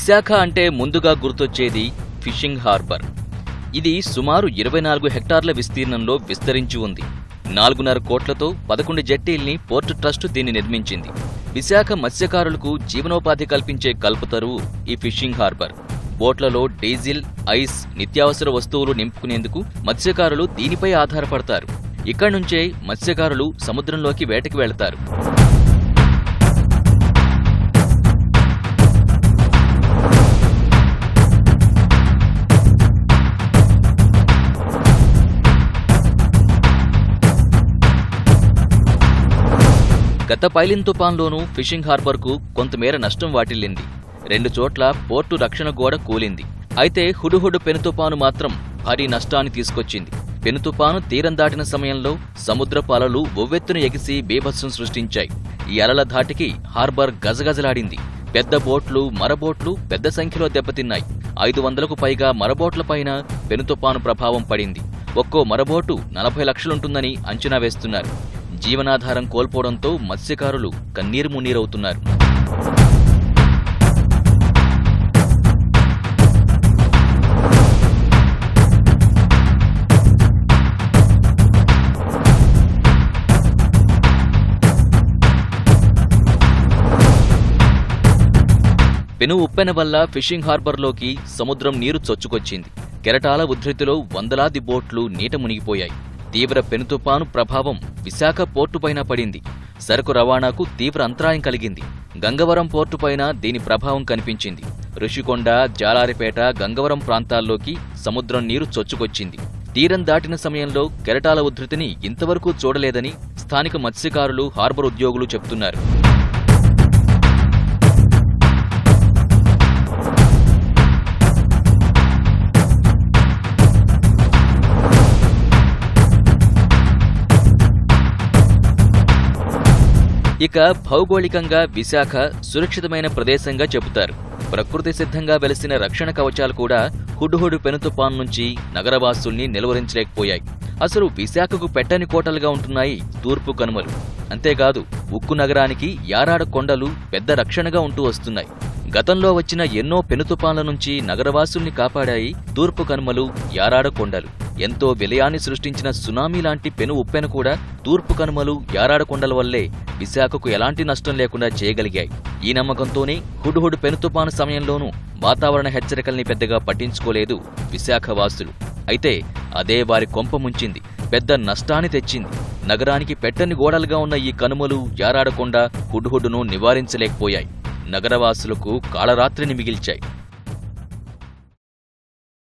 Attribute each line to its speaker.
Speaker 1: విశాఖ అంటే ముందుగా గుర్తొచ్చేది ఫిషింగ్ హార్బర్ ఇది సుమారు ఇరవై నాలుగు హెక్టార్ల విస్తీర్ణంలో విస్తరించి ఉంది నాలుగున్నర కోట్లతో పదకొండు జట్టీల్ని పోర్టు ట్రస్ట్ దీన్ని నిర్మించింది విశాఖ మత్స్యకారులకు జీవనోపాధి కల్పించే కల్పతరువు ఈ ఫిషింగ్ హార్బర్ బోట్లలో డీజిల్ ఐస్ నిత్యావసర వస్తువులు నింపుకునేందుకు మత్స్యకారులు దీనిపై ఆధారపడతారు ఇక్కడి నుంచే మత్స్యకారులు సముద్రంలోకి వేటకి వెళతారు గత పైలిన్ తుపాన్లోనూ ఫిషింగ్ హార్బర్కు కొంతమేర నష్టం వాటిల్లింది రెండు చోట్ల పోర్టు రక్షణ గోడ కూలింది అయితే హుడుహుడు పెనుతుపాను మాత్రం భారీ నష్టాన్ని తీసుకొచ్చింది పెనుతుపాను తీరం దాటిన సమయంలో సముద్రపు అలలు ఒవ్వెత్తున ఎగిసి బీభత్సం సృష్టించాయి ఈ అలల ధాటికి హార్బర్ గజగజలాడింది పెద్ద బోట్లు మరబోట్లు పెద్ద సంఖ్యలో దెబ్బతిన్నాయి ఐదు వందలకు పైగా మరబోట్లపైన పెనుతుపాను ప్రభావం పడింది ఒక్కో మరబోటు నలభై లక్షలుంటుందని అంచనా వేస్తున్నారు జీవనాధారం కోల్పోవడంతో మత్స్యకారులు కన్నీరు మున్నీరవుతున్నారు పెను ఉప్పెన వల్ల ఫిషింగ్ హార్బర్లోకి సముద్రం నీరు చొచ్చుకొచ్చింది కెరటాల ఉధృతిలో వందలాది బోట్లు నీట మునిగిపోయాయి తీవ్ర పెనుతుపాను ప్రభావం విశాఖ పోర్టుపైన పడింది సరుకు రవాణాకు తీవ్ర అంతరాయం కలిగింది గంగవరం పోర్టుపైన దీని ప్రభావం కనిపించింది ఋషికొండ జాలారిపేట గంగవరం ప్రాంతాల్లోకి సముద్రం నీరు చొచ్చుకొచ్చింది తీరం దాటిన సమయంలో కెరటాల ఉధృతిని ఇంతవరకు చూడలేదని స్థానిక మత్స్యకారులు హార్బర్ ఉద్యోగులు చెబుతున్నారు ఇక భౌగోళికంగా విశాఖ సురక్షితమైన ప్రదేశంగా చెబుతారు ప్రకృతి సిద్ధంగా వెలిసిన రక్షణ కవచాలు కూడా హుడ్హుడు పెనుతుపాన్ నుంచి నగరవాసుల్ని నిలువరించలేకపోయాయి అసలు విశాఖకు పెట్టని కోటలుగా ఉంటున్నాయి తూర్పు కనుమలు అంతేకాదు ఉక్కు నగరానికి యారాడ కొండలు పెద్ద రక్షణగా ఉంటూ వస్తున్నాయి గతంలో వచ్చిన ఎన్నో పెనుతుపాన్ల నుంచి నగరవాసుల్ని కాపాడాయి తూర్పు కనుమలు యారాడ కొండలు ఎంతో విలయాన్ని సృష్టించిన సునామీ లాంటి పెను ఉప్పెన కూడా తూర్పు కనుమలు యారాడ కొండల వల్లే విశాఖకు ఎలాంటి నష్టం లేకుండా చేయగలిగాయి ఈ నమ్మకంతోనే హుడ్హుడ్ పెనుతుపాను సమయంలోనూ వాతావరణ హెచ్చరికల్ని పెద్దగా పట్టించుకోలేదు విశాఖ వాసులు అయితే అదే వారి కొంప ముంచింది పెద్ద నష్టాన్ని తెచ్చింది నగరానికి పెట్టని గోడలుగా ఉన్న ఈ కనుమలు యారాడకుండా హుడ్హుడ్ను నివారించలేకపోయాయి నగరవాసులకు కాళరాత్రిని మిగిల్చాయి